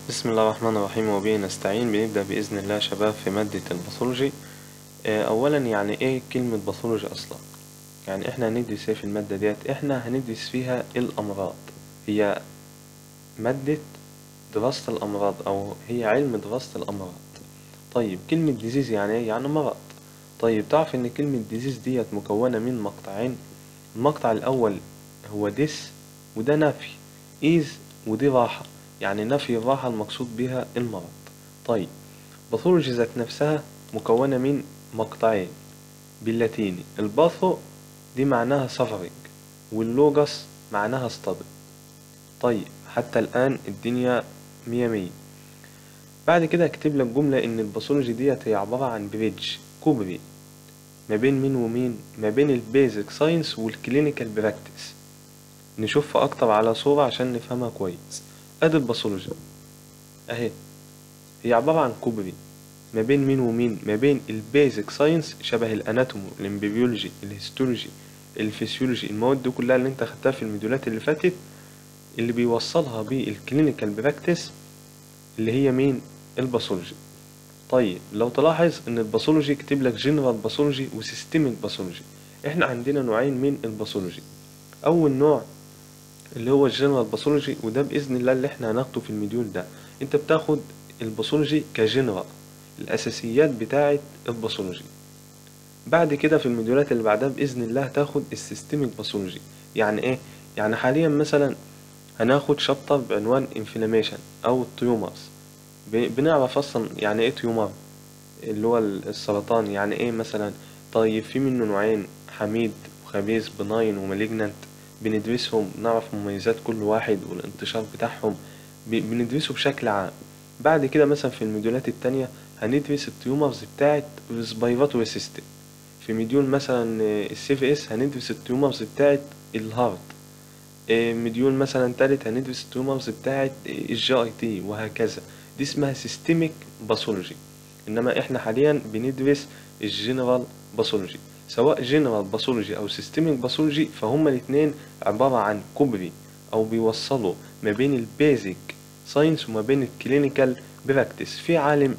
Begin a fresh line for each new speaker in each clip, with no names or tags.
بسم الله الرحمن الرحيم وبه نستعين بنبدأ بإذن الله شباب في مادة الباثولوجي آه، أولا يعني إيه كلمة باثولوجي أصلا يعني إحنا هندرس إيه في المادة ديت إحنا هندرس فيها الأمراض هي مادة دراسة الأمراض أو هي علم دراسة الأمراض طيب كلمة ديزيز يعني إيه يعني مرض طيب تعرف إن كلمة ديزيز ديت مكونة من مقطعين المقطع الأول هو ديس وده نفي إيز ودي راحة يعني نفي الراحة المقصود بها المرض طيب باثولوجي ذات نفسها مكونة من مقطعين باللاتيني الباثو دي معناها suffering واللوجس معناها study طيب حتى الآن الدنيا مية مية بعد كده اكتب لك جملة إن الباثولوجي ديت هي عبارة عن بريدج كوبري ما بين مين ومين ما بين البيزك ساينس والكلينيكال براكتس نشوفها أكتر على صورة عشان نفهمها كويس أدي الباثولوجي أهي هي عبارة عن كوبري ما بين مين ومين ما بين البيزك ساينس شبه الاناتومي الامبريولوجي الهيستولوجي الفسيولوجي المواد دي كلها اللي انت خدتها في المديولات اللي فاتت اللي بيوصلها بالكلينيكال براكتس اللي هي مين الباثولوجي طيب لو تلاحظ ان الباثولوجي كتب لك جنرال باثولوجي وسيستميك باثولوجي احنا عندنا نوعين من الباثولوجي اول نوع اللي هو الجنرال باثولوجي وده باذن الله اللي احنا هناخده في المديول ده انت بتاخد الباثولوجي كجنرال الاساسيات بتاعه الباثولوجي بعد كده في المديولات اللي بعدها باذن الله هتاخد السيستميك باثولوجي يعني ايه يعني حاليا مثلا هناخد شابتر بعنوان انفلاميشن او التيومرز بنعرف اصلا يعني ايه تيومر اللي هو السرطان يعني ايه مثلا طيب في منه نوعين حميد وخبيث بناين ومالجنانت بندرسهم نعرف مميزات كل واحد والانتشار بتاعهم بندرسه بشكل عام بعد كده مثلا في المديولات التانية هندرس التيومرز بتاعت الريسبيراتوري سيستم في مديول مثلا السي في اس هندرس التيومرز بتاعت الهارت مديول مثلا تالت هندرس التيومرز بتاعت الجي اي تي وهكذا دي اسمها سيستميك باثولوجي انما احنا حاليا بندرس الجنرال باثولوجي سواء جنرال باثولوجي او سيستميك باثولوجي فهما الاثنين عبارة عن كوبري او بيوصلوا ما بين البيزك ساينس وما بين الكلينيكال براكتس في عالم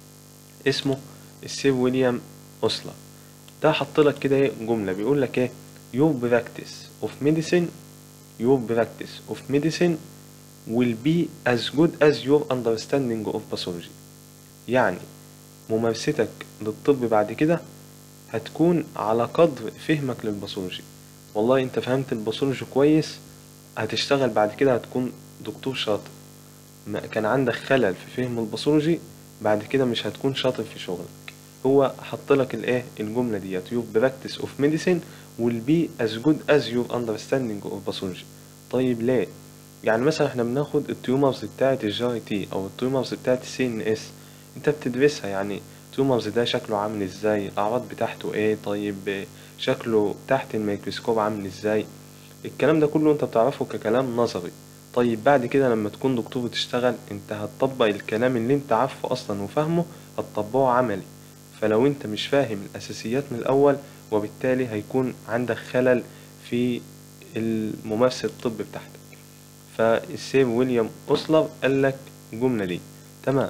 اسمه السير ويليام اوسلر ده حط لك كده ايه جمله بيقول لك ايه your practice of medicine your practice of medicine will be as good as your understanding of pathology يعني ممارستك للطب بعد كده هتكون على قدر فهمك للباثولوجي والله انت فهمت الباثولوجي كويس هتشتغل بعد كده هتكون دكتور شاطر ما كان عندك خلل في فهم الباثولوجي بعد كده مش هتكون شاطر في شغلك هو حط لك الايه الجمله ديت your practice of medicine will be as good as your understanding of pathology طيب ليه يعني مثلا احنا بناخد التيومرز بتاعه الجي تي او التيومرز بتاعه السي ان اس انت بتدرسها يعني التيومرز ده شكله عامل ازاي الاعراض بتاعته ايه طيب شكله تحت الميكروسكوب عامل ازاي الكلام ده كله انت بتعرفه ككلام نظري طيب بعد كده لما تكون دكتور وتشتغل انت هتطبق الكلام اللي انت عارفه اصلا وفاهمه هتطبقه عملي فلو انت مش فاهم الاساسيات من الاول وبالتالي هيكون عندك خلل في الممارسة الطب بتاعتك فالسير ويليام اوسلر قال لك الجملة دي تمام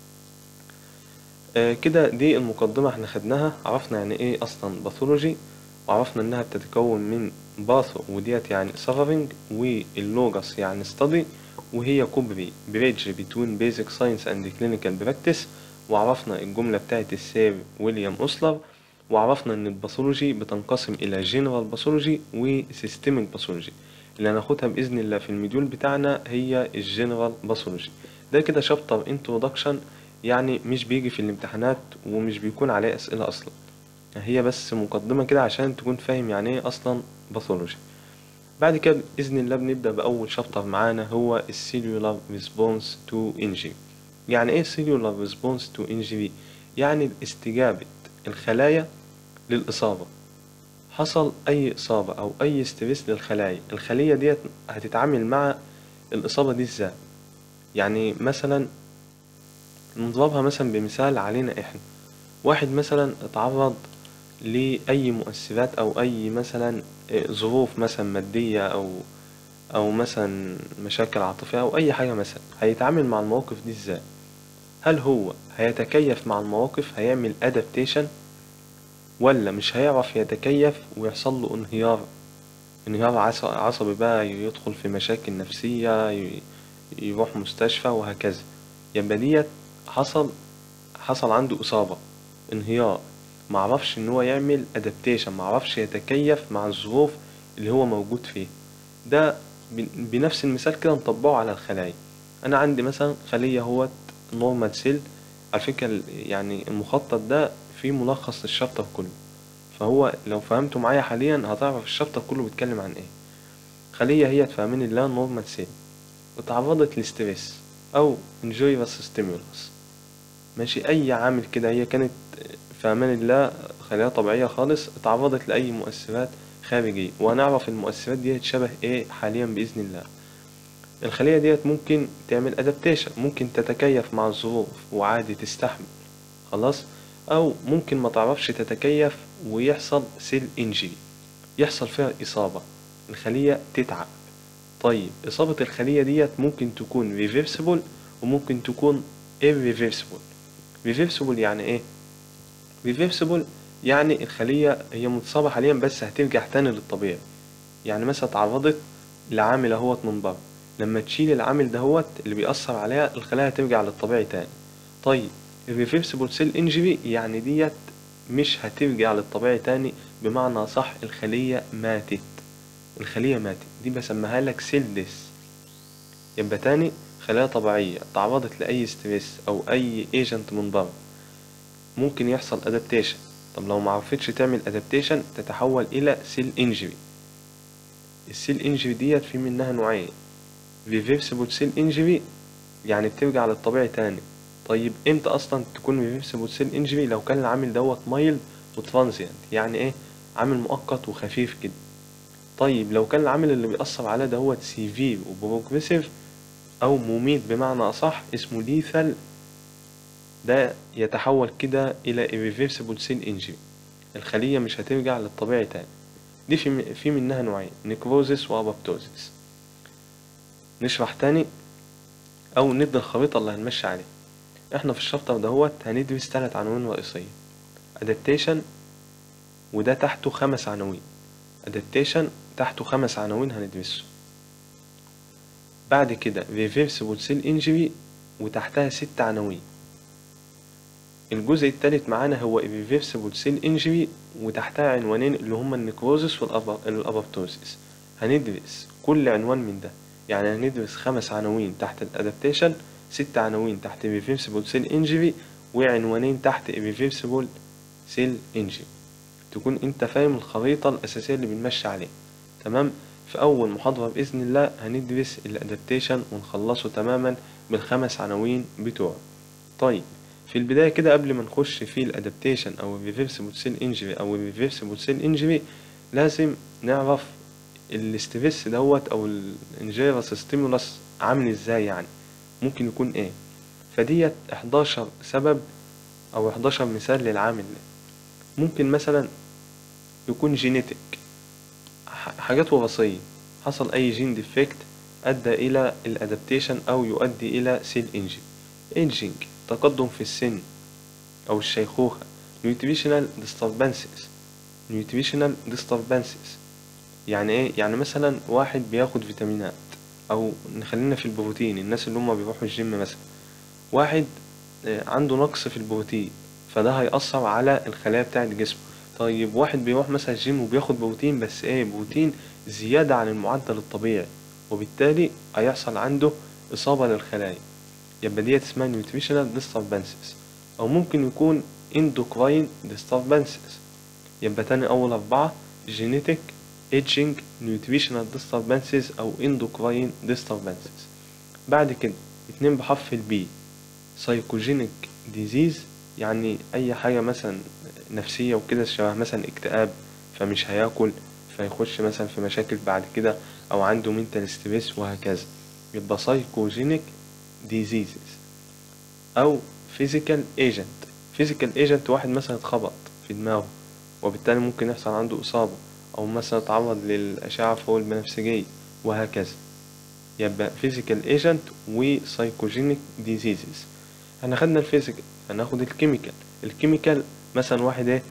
آه كده دي المقدمة احنا خدناها عرفنا يعني ايه اصلا باثولوجي وعرفنا انها بتتكون من باثو وديت يعني suffering واللوجس يعني study وهي كوبري بريدج بتوين بيزك ساينس اند كلينيكال براكتس وعرفنا الجملة بتاعت السير ويليام أوسلر وعرفنا إن الباثولوجي بتنقسم إلى جنرال باثولوجي وسيستميك باثولوجي اللي هناخدها بإذن الله في المديول بتاعنا هي الجنرال باثولوجي ده كده شابتر انترودكشن يعني مش بيجي في الامتحانات ومش بيكون عليه أسئلة أصلا هي بس مقدمة كده عشان تكون فاهم يعني ايه أصلا باثولوجي بعد كده بإذن الله بنبدأ بأول شابتر معانا هو السيلولار ريسبونس تو انجري يعني ايه cellular response to injury يعني استجابة الخلايا للإصابة حصل أي إصابة أو أي ستريس للخلايا الخلية ديت هتتعامل مع الإصابة دي إزاي يعني مثلا نضربها مثلا بمثال علينا إحنا واحد مثلا اتعرض لأي مؤثرات أو أي مثلا ظروف مثلا مادية أو أو مثلا مشاكل عاطفية أو أي حاجة مثلا هيتعامل مع المواقف دي ازاي هل هو هيتكيف مع المواقف هيعمل adaptation ولا مش هيعرف يتكيف ويحصل له انهيار انهيار عص- عصبي بقى يدخل في مشاكل نفسية ي- يروح مستشفى وهكذا يبقى ديت حصل حصل عنده إصابة انهيار معرفش إن هو يعمل adaptation معرفش يتكيف مع الظروف اللي هو موجود فيها ده بن- بنفس المثال كده نطبقه على الخلايا أنا عندي مثلا خلية هو نورمال سيل على فكرة ال- يعني المخطط ده فيه ملخص للشابتر كله فهو لو فهمته معايا حاليا هتعرف الشابتر كله بيتكلم عن ايه خلية هي تفهمين الله نورمال سيل اتعرضت لستريس أو انجويرس ستيمولس ماشي أي عامل كده هي كانت في أمان الله خلية طبيعية خالص اتعرضت لأي مؤثرات خارجية وهنعرف المؤثرات دي شبه ايه حاليا بإذن الله الخلية ديت ممكن تعمل ادابتيشن ممكن تتكيف مع الظروف وعادي تستحمل خلاص أو ممكن ما تعرفش تتكيف ويحصل سيل انجري يحصل فيها إصابة الخلية تتعب طيب إصابة الخلية ديت ممكن تكون ريفيرسيبل وممكن تكون irreversible ريفيرسيبل يعني ايه ريفيرسيبل يعني الخلية هي متصابة حاليا بس هترجع تاني للطبيعي يعني مثلا اتعرضت لعامل اهوت من بره لما تشيل العامل دهوت اللي بيأثر عليها الخلايا هترجع للطبيعي تاني طيب الريفيرسيبل سيل انجري يعني ديت مش هترجع للطبيعي تاني بمعنى صح الخلية ماتت الخلية ماتت دي بسميها لك سيل ديس يبقى تاني خلايا طبيعية تعرضت لأي ستريس أو أي ايجنت من بره ممكن يحصل ادابتيشن طب لو معرفتش تعمل ادابتيشن تتحول إلى سيل انجري السيل انجري ديت في منها نوعين ريفيرسيبل سيل انجري يعني بترجع للطبيعي تاني طيب امتى اصلا تكون ريفيرسيبل سيل انجري لو كان العامل دوت مايلد وترانزيانت يعني ايه عامل مؤقت وخفيف كده طيب لو كان العامل اللي بيأثر على دوت سيفير وبروجريسيف او مميت بمعنى اصح اسمه ليثال ده يتحول كده الى irreversible cell injury الخلية مش هترجع للطبيعي تاني دي في في منها نوعين نيكروزيس وابابتوزيس نشرح تاني او نبدأ الخريطة اللي هنمشي عليها احنا في الشابتر دهوت هندرس تلات عناوين رئيسية adaptation وده تحته خمس عناوين adaptation تحته خمس عناوين هندرسه بعد كده reversible cell injury وتحتها ست عناوين الجزء التالت معانا هو irreversible cell injury وتحتها عنوانين اللي هما النيكروزس والابابتوزيس هندرس كل عنوان من ده يعني هندرس خمس عناوين تحت الادابتيشن ست عناوين تحت irreversible cell injury وعنوانين تحت irreversible cell injury تكون انت فاهم الخريطة الأساسية اللي بنمشي عليها تمام في أول محاضرة بإذن الله هندرس الأدابتيشن ونخلصه تماما بالخمس عناوين بتوعه طيب في البداية كده قبل ما نخش في الأدابتيشن أو الريفيرسيبل سيل انجري أو الريفيرسيبل سيل انجري لازم نعرف الاستريس دوت أو الانجيرس ستيمولس عامل ازاي يعني ممكن يكون ايه فديت 11 سبب أو 11 مثال للعامل ده ممكن مثلا يكون جينيتك حاجات وراثية حصل أي جين ديفكت أدى إلى الأدابتيشن أو يؤدي إلى سيل إنجي إيجينج تقدم في السن أو الشيخوخة nutritional disturbances nutritional disturbances يعني إيه؟ يعني مثلا واحد بياخد فيتامينات أو نخلينا في البروتين الناس اللي هما بيروحوا الجيم مثلا واحد عنده نقص في البروتين فده هيأثر على الخلايا بتاعة جسمه طيب واحد بيروح مثلا الجيم وبياخد بروتين بس ايه بروتين زيادة عن المعدل الطبيعي وبالتالي هيحصل عنده إصابة للخلايا يبقى ديت اسمها nutritional disturbances أو ممكن يكون endocrine disturbances يبقى تاني أول أربعة genetic aging nutritional disturbances أو endocrine disturbances بعد كده اتنين بحرف البي psychogenic disease يعني أي حاجة مثلا نفسية وكده شبه مثلا اكتئاب فمش هياكل فيخش مثلا في مشاكل بعد كده أو عنده mental stress وهكذا يبقى psychogenic diseases أو physical agent physical agent واحد مثلا اتخبط في دماغه وبالتالي ممكن يحصل عنده إصابة أو مثلا اتعرض للأشعة فوق البنفسجية وهكذا يبقى physical agent و psychogenic diseases احنا خدنا الفيزيكال هناخد الكيميكال الكيميكال مثلا واحد ايه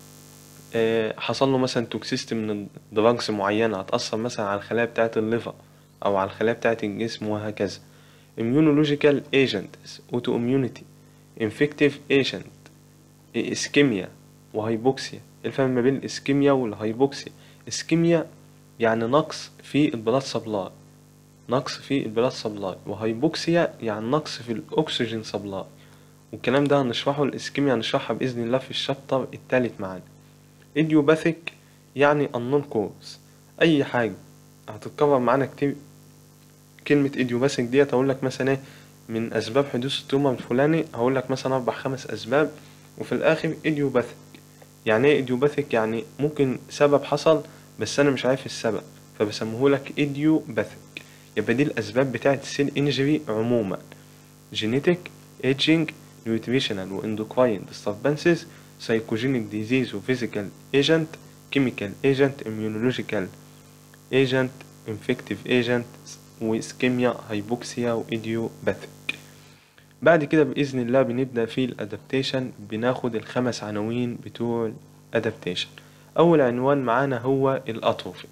آه، حصل له مثلا توكسيستي من دراجز معينة هتأثر مثلا على الخلايا بتاعة الليفر أو على الخلايا بتاعة الجسم وهكذا immunological agents autoimmunity infective agent اسكيميا وهايبوكسيا الفرق ما بين الاسكيميا والهايبوكسيا اسكيميا يعني نقص في البلاد سبلاي نقص في البلاد سبلاي وهايبوكسيا يعني نقص في الأكسجين سبلاي والكلام ده هنشرحه الاسكيميا هنشرحها بإذن الله في الشابتر التالت معانا ايديوباثيك يعني unknown cause أي حاجة هتتكرر معانا كتير كلمة ايديوباثيك ديت هقول لك مثلا ايه من أسباب حدوث التومر الفلاني هقول لك مثلا أربع خمس أسباب وفي الآخر ايديوباثيك يعني ايه ايديوباثيك يعني ممكن سبب حصل بس أنا مش عارف السبب فبسموهولك ايديوباثيك يبقى دي الأسباب بتاعة السيل انجري عموما جينيتك ايجينج nutritional واندوكراين disturbances psychogenic disease و physical agent chemical agent immunological agent infective agent واسكيميا هايبوكسيا وايديوباثيك بعد كده بإذن الله بنبدأ في الادابتيشن بناخد الخمس عناوين بتوع الادابتيشن أول عنوان معانا هو الأطروفي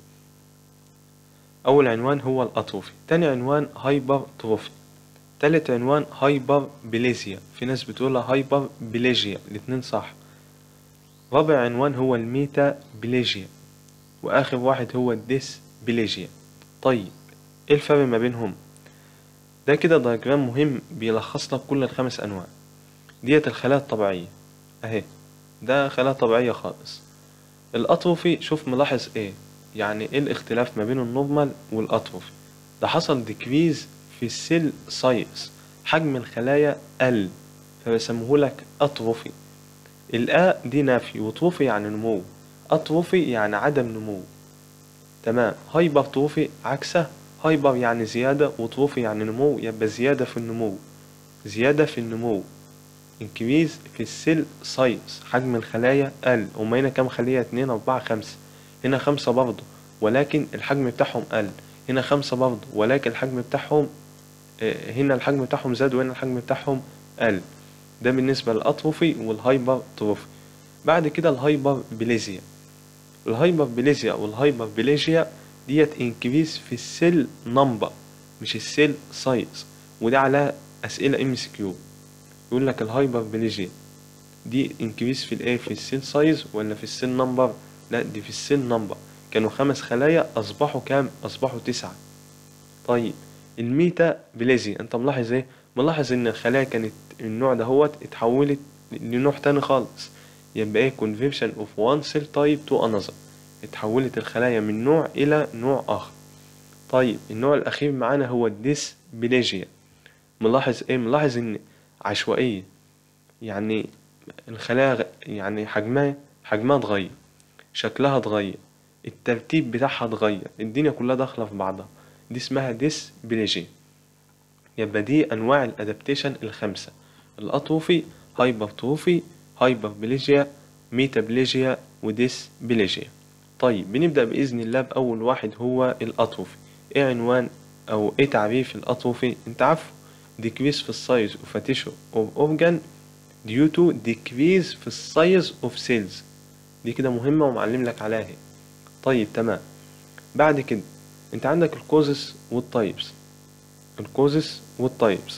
أول عنوان هو الأطروفي تاني عنوان هايبر تروفي تالت عنوان هايبر بليزيا في ناس بتقولها هايبر بليجيا الاتنين صح رابع عنوان هو الميتا بليجيا وآخر واحد هو الديس بليجيا طيب ايه الفرق ما بينهم ده كده دياجرام مهم بيلخص لك كل الخمس أنواع ديت الخلايا الطبيعية أهي ده خلايا طبيعية خالص الأطروفي شوف ملاحظ ايه يعني ايه الاختلاف ما بين النورمال والأطروفي ده حصل ديكريز في السيل سايز حجم الخلايا قل فبسموهولك أطروفي الآ دي نفي وطروفي يعني نمو أطروفي يعني عدم نمو تمام هايبر تروفي عكسه هايبر يعني زيادة وتروفي يعني نمو يبقى زيادة في النمو زيادة في النمو انكريز في السيل سايز حجم الخلايا قل هما هنا كام خلية اتنين أربعة خمسة هنا خمسة برضه ولكن الحجم بتاعهم قل هنا خمسة برضه ولكن الحجم بتاعهم هنا الحجم بتاعهم زاد وهنا الحجم بتاعهم قل ده بالنسبة للأطروفي والهايبر تروفي بعد كده الهايبر بليزيا الهايبر بليزيا والهايبر بليجيا ديت انكريز في السيل نمبر مش السيل سايز وده على أسئلة ام اس كيو يقول لك الهايبر بليجيا دي انكريز في الايه في السيل سايز ولا في السيل نمبر لا دي في السيل نمبر كانوا خمس خلايا أصبحوا كام أصبحوا تسعة طيب الميتا بليزيا انت ملاحظ ايه ملاحظ ان الخلايا كانت النوع ده هوت اتحولت لنوع تاني خالص يبقى ايه conversion of one cell type to another اتحولت الخلايا من نوع إلى نوع آخر طيب النوع الأخير معانا هو الديس بليجيا ملاحظ ايه ملاحظ ان عشوائية يعني الخلايا يعني حجمها حجمها اتغير شكلها اتغير الترتيب بتاعها اتغير الدنيا كلها داخلة في بعضها دي اسمها ديس بليجيا يبقى دي أنواع الأدابتيشن الخمسة الأطروفي هايبرتروفي هايبربليجيا ميتابليجيا وديس بليجيا طيب بنبدأ بإذن الله بأول واحد هو الأطروفي إيه عنوان أو إيه تعريف الأطروفي أنت عارفه decrease في السايز of a tissue or organ due to decrease في السايز of cells دي كده مهمة ومعلم لك عليها اهي طيب تمام بعد كده انت عندك الكوزس والتايبس الكوزس والتايبس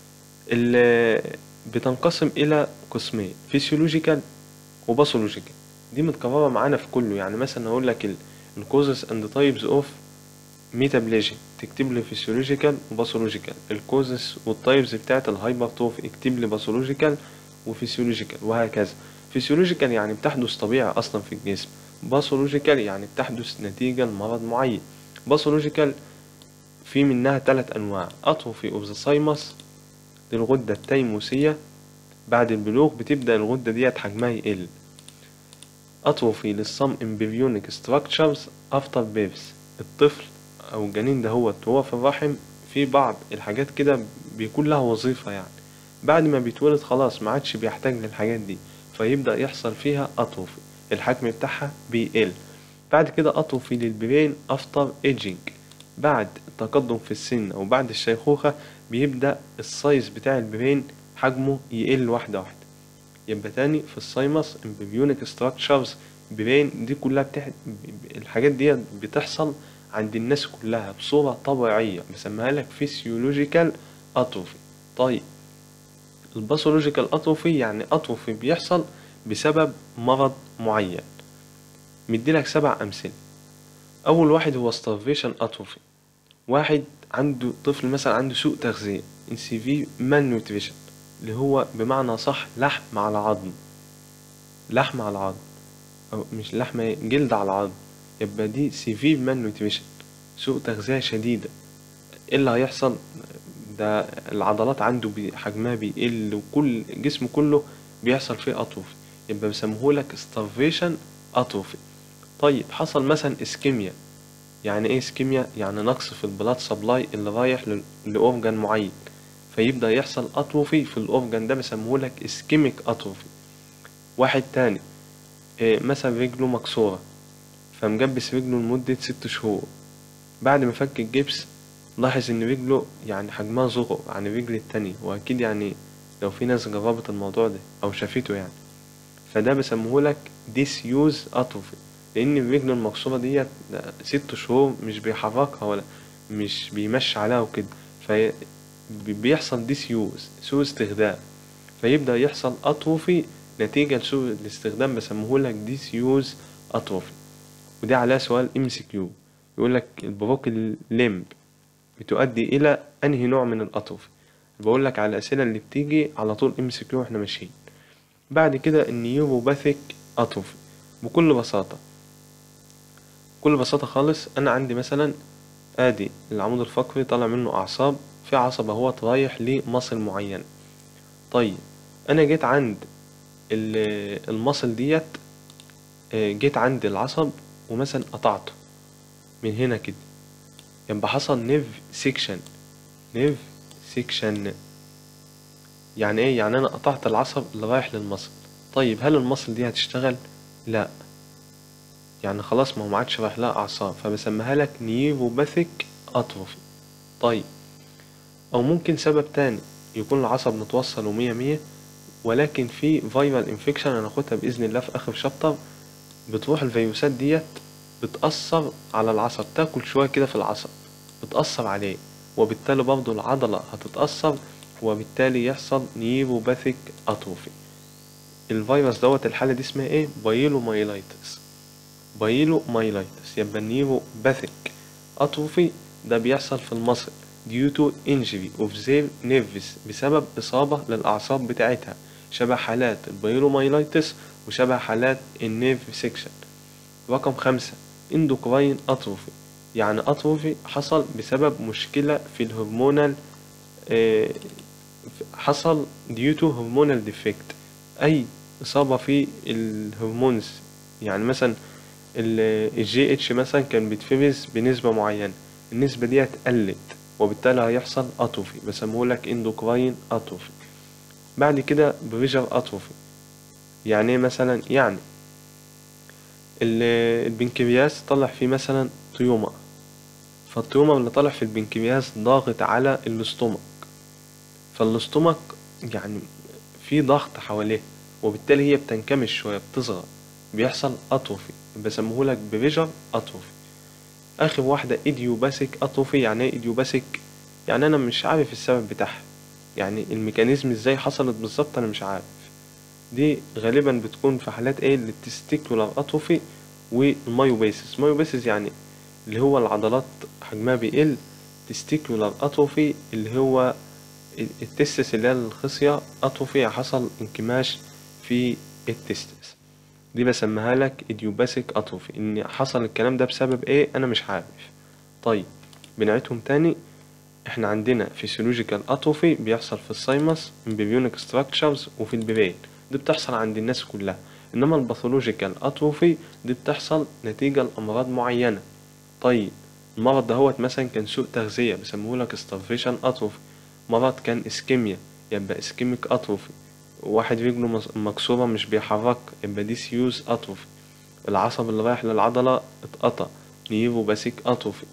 اللي بتنقسم إلى قسمين فيسيولوجيكال وباثولوجيكال دي متكررة معانا في كله يعني مثلا أقول لك الكوزس اند تايبس اوف ميتابليجيا تكتب لي فيسيولوجيكال وباثولوجيكال الكوزس والتايبس بتاعت الهايبرتروفي اكتب لي باثولوجيكال وفيسيولوجيكال وهكذا فيسيولوجيكال يعني بتحدث طبيعة أصلا في الجسم باثولوجيكال يعني بتحدث نتيجة لمرض معين باثولوجيكال في منها ثلاث أنواع أطروفي أوف ذا سايمس للغدة التيموسية بعد البلوغ بتبدأ الغدة ديت حجمها يقل أطروفي للصم embryonic structures after birth الطفل أو الجنين ده هو وهو في الرحم في بعض الحاجات كده بيكون لها وظيفة يعني بعد ما بيتولد خلاص ما عادش بيحتاج للحاجات دي فيبدأ يحصل فيها أطروفي الحجم بتاعها بيقل بعد كده أطروفي للبرين أفتر ايجينج بعد التقدم في السن أو بعد الشيخوخة بيبدأ السايز بتاع البرين حجمه يقل واحدة واحدة يبقى تاني في السايمس امبريونيك ستراكشرز برين دي كلها بتح... الحاجات دي بتحصل عند الناس كلها بصورة طبيعية بسميها لك فيسيولوجيكال اتروفي طيب الباثولوجيكال اتروفي يعني اتروفي بيحصل بسبب مرض معين مديلك سبع امثله اول واحد هو starvation اتروفي واحد عنده طفل مثلا عنده سوء تغذية severe malnutrition اللي هو بمعنى صح لحم على عظم لحم على عظم أو مش لحم جلد على عظم يبقى دي severe malnutrition سوء تغذية شديدة ايه اللي هيحصل ده العضلات عنده بي- حجمها بيقل وكل جسمه كله بيحصل فيه أطروفي يبقى بيسموهولك starvation أطروفي طيب حصل مثلا اسكيميا يعني ايه اسكيميا يعني نقص في البلاد سبلاي اللي رايح لل- لأورجان معين فيبدأ يحصل أطروفي في الأورجان ده بيسموهولك اسكيميك أطروفي واحد تاني إيه مثلا رجله مكسورة فمجبس رجله لمدة ست شهور بعد ما فك الجبس لاحظ ان رجله يعني حجمها صغر عن الرجل التانية واكيد يعني لو في ناس جربت الموضوع ده او شافته يعني فده بيسموهولك ديسيوز اتروفي لان الرجل المكسورة ديت ست شهور مش بيحركها ولا مش بيمشي عليها وكده في بيحصل ديسيوز سوء استخدام فيبدأ يحصل اتروفي نتيجة لسوء الاستخدام بيسموهولك ديسيوز اتروفي ودي عليها سؤال ام سي كيو يقولك البروكل ليمب بتؤدي الى انهي نوع من الاتروفي بقول لك على الاسئله اللي بتيجي على طول ام سي كيو واحنا ماشيين بعد كده النيوروباثيك اتروفي بكل بساطه بكل بساطه خالص انا عندي مثلا ادي العمود الفقري طالع منه اعصاب في عصب اهوت رايح لمصل معين طيب انا جيت عند ال- المصل ديت آه، جيت عند العصب ومثلا قطعته من هنا كده يبقى حصل نيف سيكشن نيف سيكشن يعني ايه يعني انا قطعت العصب اللي رايح للمصل طيب هل المصل دي هتشتغل لا يعني خلاص ما هو ما عادش رايح لها اعصاب فبسميها لك نيوروباثيك اتروفي طيب او ممكن سبب تاني يكون العصب متوصل ومية مية ولكن في فيرال انفكشن هناخدها باذن الله في اخر شابتر بتروح الفيروسات ديت بتأثر على العصب تاكل شوية كده في العصب بتأثر عليه وبالتالي برضه العضلة هتتأثر وبالتالي يحصل نيوروباثيك أتروفي الفيروس دوت الحالة دي اسمها ايه بايلو مايلايتس بايلو مايلايتس يبقى النيوروباثيك أتروفي ده بيحصل في المصل due to injury of their nerves بسبب إصابة للأعصاب بتاعتها شبه حالات البايلومايلايتس وشبه حالات النيرف سيكشن رقم خمسة اندوكراين اتروفي يعني اتروفي حصل بسبب مشكلة في الهرمونال آه، حصل due to hormonal defect أي إصابة في الهرمونز يعني مثلا الجي اتش مثلا كان بيتفرز بنسبة معينة النسبة دي قلت وبالتالي هيحصل اتروفي بسموهولك اندوكراين اتروفي بعد كده بريجر اتروفي يعني ايه مثلا يعني ال- البنكرياس طلع فيه مثلا تيومر فالتيومر اللي طالع في البنكرياس ضاغط على الاستومك فالاستومك يعني في ضغط حواليه وبالتالي هي بتنكمش شوية بتصغر بيحصل اتروفي بسموهولك بريجر اتروفي اخر واحدة ايديوباثيك اتروفي يعني ايه ايديوباثيك يعني انا مش عارف السبب بتاعها يعني الميكانيزم ازاي حصلت بالظبط انا مش عارف دي غالبا بتكون في حالات ايه التستيكولار اتروفي والمايوباسيس مايوباسيس يعني اللي هو العضلات حجمها بيقل تستيكولار اتروفي اللي هو ال- التستس اللي هي الخصية اتروفي حصل انكماش في التستس دي بسميها لك ايديوباثيك اتروفي ان حصل الكلام ده بسبب ايه انا مش عارف طيب بنعيدهم تاني احنا عندنا فيسيولوجيكال اتروفي بيحصل في السايمس امبريونيك ستراكشرز وفي البرين دي بتحصل عند الناس كلها انما الباثولوجيكال اتروفي دي بتحصل نتيجة لامراض معينة طيب المرض دهوت مثلا كان سوء تغذية بيسموهولك starvation اتروفي مرض كان اسكيميا يبقى اسكيميك اتروفي واحد رجله مس- مكسورة مش بيحرك يبقى ديسيوز اتروفي العصب اللي رايح للعضلة اتقطع نيوروباثيك اتروفي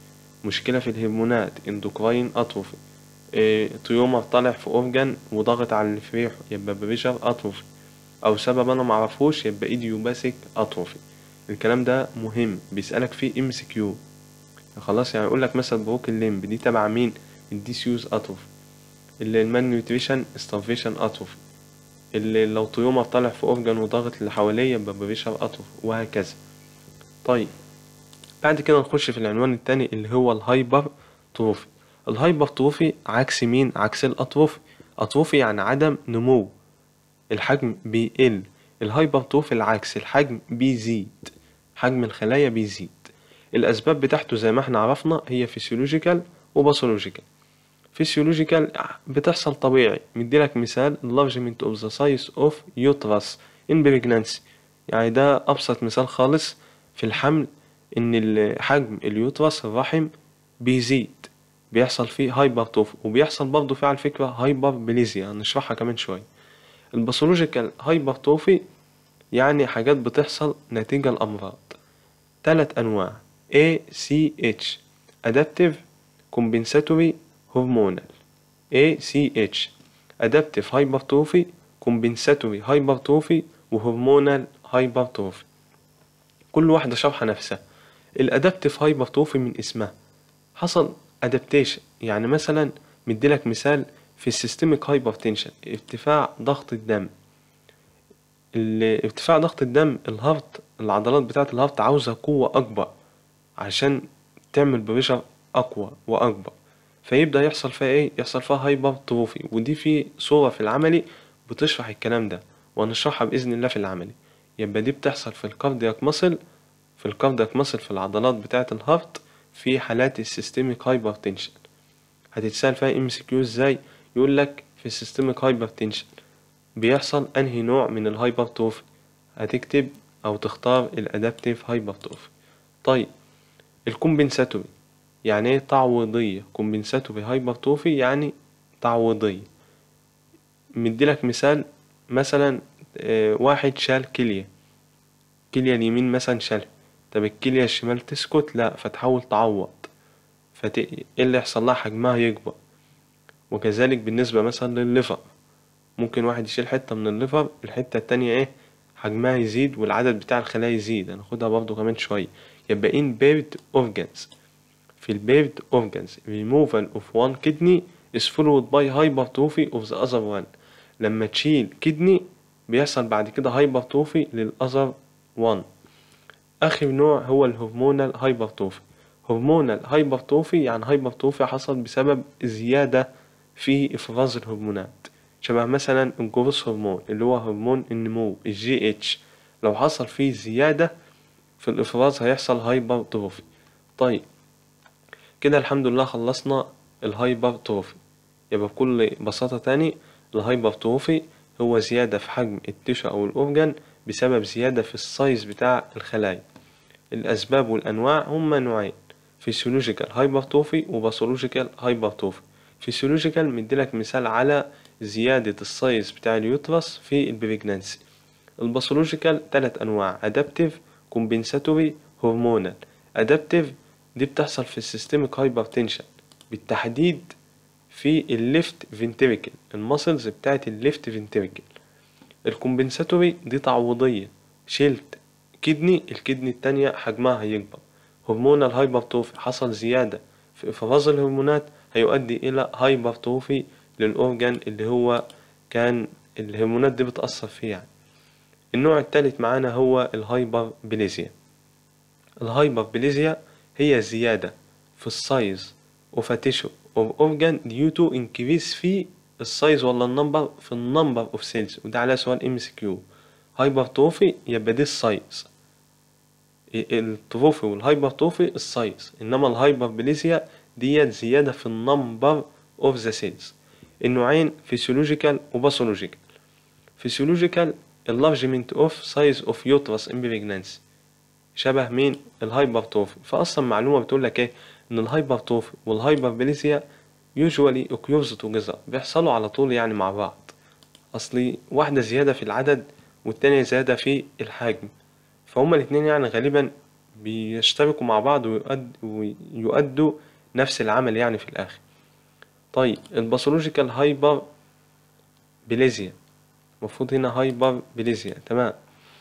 مشكلة في الهرمونات اندوكراين اتروفي إيه تيومر طالع في اورجان وضغط على اللي في ريحه يبقى بريشر اتروفي او سبب انا معرفوش يبقى ايديوباثيك اتروفي الكلام ده مهم بيسألك فيه ام سي كيو خلاص يعني يقول لك مثلا بروك الليمب دي تبع مين الديسيوز اتروفي اللي المان نيوتريشن ستارفيشن اتروفي اللي لو تيومر طالع في اورجان وضغط اللي حواليه يبقى بريشر اتروفي وهكذا طيب بعد كده نخش في العنوان التاني اللي هو الهايبر تروفي الهايبر تروفي عكس مين عكس الاتروفي اتروفي يعني عدم نمو الحجم بيقل الهايبر تروفي العكس الحجم بيزيد حجم الخلايا بيزيد الاسباب بتاعته زي ما احنا عرفنا هي فيسيولوجيكال وباثولوجيكال فيسيولوجيكال بتحصل طبيعي مديلك مثال enlargement of the size of uterus in pregnancy يعني ده ابسط مثال خالص في الحمل ان حجم اليوترس الرحم بيزيد بيحصل فيه هايبرتروفي وبيحصل برضه فيه على فكرة هايبر بليزيا هنشرحها كمان شوية الباثولوجيكال هايبرتروفي يعني حاجات بتحصل نتيجة لأمراض تلات أنواع ACH Adaptive Compensatory Hormonal ACH Adaptive Hypertrophy Compensatory Hypertrophy وهرمونال هايبرتروفي كل واحدة شرحة نفسها الأدابتيف هايبرتروفي من اسمها حصل أدابتيشن يعني مثلا مديلك مثال في السيستميك هايبرتنشن ارتفاع ضغط الدم ارتفاع ضغط الدم الهارت العضلات بتاعة الهارت عاوزة قوة أكبر عشان تعمل بريشر أقوى وأكبر فيبدأ يحصل فيها إيه؟ يحصل فيها هايبرتروفي ودي في صورة في العملي بتشرح الكلام ده وهنشرحها بإذن الله في العملي يبقى دي بتحصل في الكاردياك ماسل في الكاردياك ماسل في العضلات بتاعة الهارت في حالات السيستميك هايبرتنشن هتتسأل فيها ام سي كيو ازاي يقول لك في السيستميك هايبرتنشن بيحصل انهي نوع من الهايبرتروفي هتكتب او تختار الادابتيف هايبرتروفي طيب الكومبنساتوري يعني ايه تعويضية كومبنساتوري هايبرتروفي يعني تعويضية مديلك مثال مثلا واحد شال كلية كلية اليمين مثلا شالها طب الكلية الشمال تسكت لا فتحاول تعوض فت... ايه اللي يحصل لها حجمها يكبر وكذلك بالنسبة مثلا للليفر ممكن واحد يشيل حتة من الليفر الحتة التانية ايه حجمها يزيد والعدد بتاع الخلايا يزيد هناخدها برضه كمان شوية يبقى in paired organs في البيرد organs removal of one kidney is followed by hypertrophy of the other one لما تشيل كدني بيحصل بعد كده هايبرتروفي للأذر 1 آخر نوع هو الهرمونال هايبرتروفي هرمونال هايبرتروفي يعني هايبرتروفي حصل بسبب زيادة في إفراز الهرمونات شبه مثلا الجروث هرمون اللي هو هرمون النمو الجي اتش لو حصل فيه زيادة في الإفراز هيحصل هايبرتروفي طيب كده الحمد لله خلصنا الهايبرتروفي يبقى بكل بساطة تاني الهايبرتروفي هو زيادة في حجم التشو أو الأورجان بسبب زيادة في السايز بتاع الخلايا الأسباب والأنواع هما نوعين فيسيولوجيكال هايبرتروفي وباثولوجيكال هايبرتروفي فيسيولوجيكال مديلك مثال على زيادة السايز بتاع اليوترس في البريجنانسي الباثولوجيكال تلات أنواع أدابتيف كومبنساتوري هرمونال أدابتيف دي بتحصل في السيستميك هايبرتنشن بالتحديد في الليفت فينتريكل المسلز بتاعت الليفت فينتريكل الكومبنساتوري دي تعويضية شلت كدني الكدني التانية حجمها هيكبر هرمونال هايبرتروفي حصل زيادة في إفراز الهرمونات هيؤدي إلى هايبرتروفي للأورجان اللي هو كان الهرمونات دي بتأثر فيه يعني النوع التالت معانا هو الهايبر بليزيا الهايبر بليزيا هي زيادة في السايز اوف تيشو اوف اورجان ديو تو انكريس في السايز ولا النمبر في النمبر اوف سيلز وده على سؤال ام سي كيو هايبرتروفي يبقى دي السايز التروفي والهايبرتروفي السايز انما الهايبربليزيا ديت زيادة في النمبر اوف ذا سيلز النوعين فيسيولوجيكال وباثولوجيكال فيسيولوجيكال enlargement of size of uterus in pregnancy شبه مين الهايبرتروفي فاصلا معلومه بتقول لك ايه ان الهايبرتروفي والهايبربليزيا usually occurs together بيحصلوا على طول يعني مع بعض اصلي واحده زياده في العدد والتانية زياده في الحجم فهما الاتنين يعني غالبا بيشتركوا مع بعض ويؤد ويؤدوا نفس العمل يعني في الآخر طيب الباثولوجيكال هايبر بليزيا المفروض هنا هايبر بليزيا تمام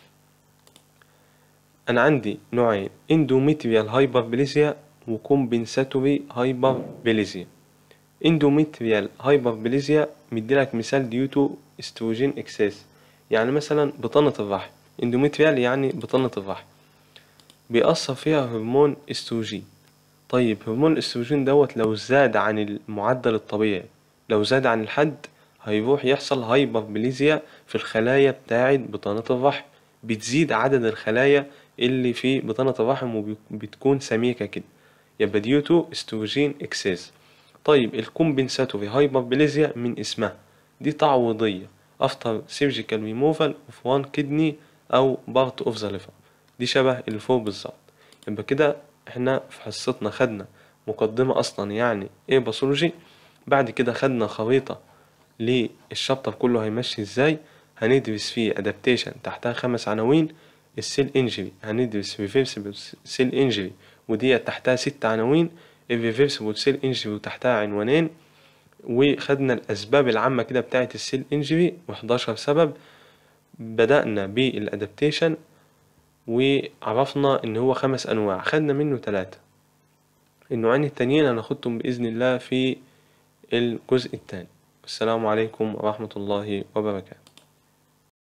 أنا عندي نوعين اندوميتريال هايبر بليزيا وكومبنساتوري هايبر بليزيا اندوميتريال هايبر بليزيا مديلك مثال ديوتو استروجين اكسس يعني مثلا بطانة الرحم اندوميتريال يعني بطانة الرحم بيأثر فيها هرمون استروجين طيب هرمون الاستروجين دوت لو زاد عن المعدل الطبيعي لو زاد عن الحد هيروح يحصل هايبر بليزيا في الخلايا بتاعة بطانة الرحم بتزيد عدد الخلايا اللي في بطانة الرحم وبتكون سميكة كده يبقى ديوتو استروجين اكسس طيب الكومبنساتوري هايبر بليزيا من اسمها دي تعويضية after surgical removal of one kidney أو part of the liver دي شبه اللي فوق بالظبط يبقى كده احنا في حصتنا خدنا مقدمة أصلا يعني ايه باثولوجي بعد كده خدنا خريطة للشابتر كله هيمشي ازاي هندرس فيه adaptation تحتها خمس عناوين السيل انجري هندرس reversible سيل انجري ودي تحتها ست عناوين الريفرسبل سيل انجري وتحتها عنوانين وخدنا الأسباب العامة كده بتاعة السيل انجري وحداشر سبب بدأنا بالأدابتيشن وعرفنا إن هو خمس أنواع خدنا منه تلاتة النوعين التانيين هناخدهم بإذن الله في الجزء التاني السلام عليكم ورحمة الله وبركاته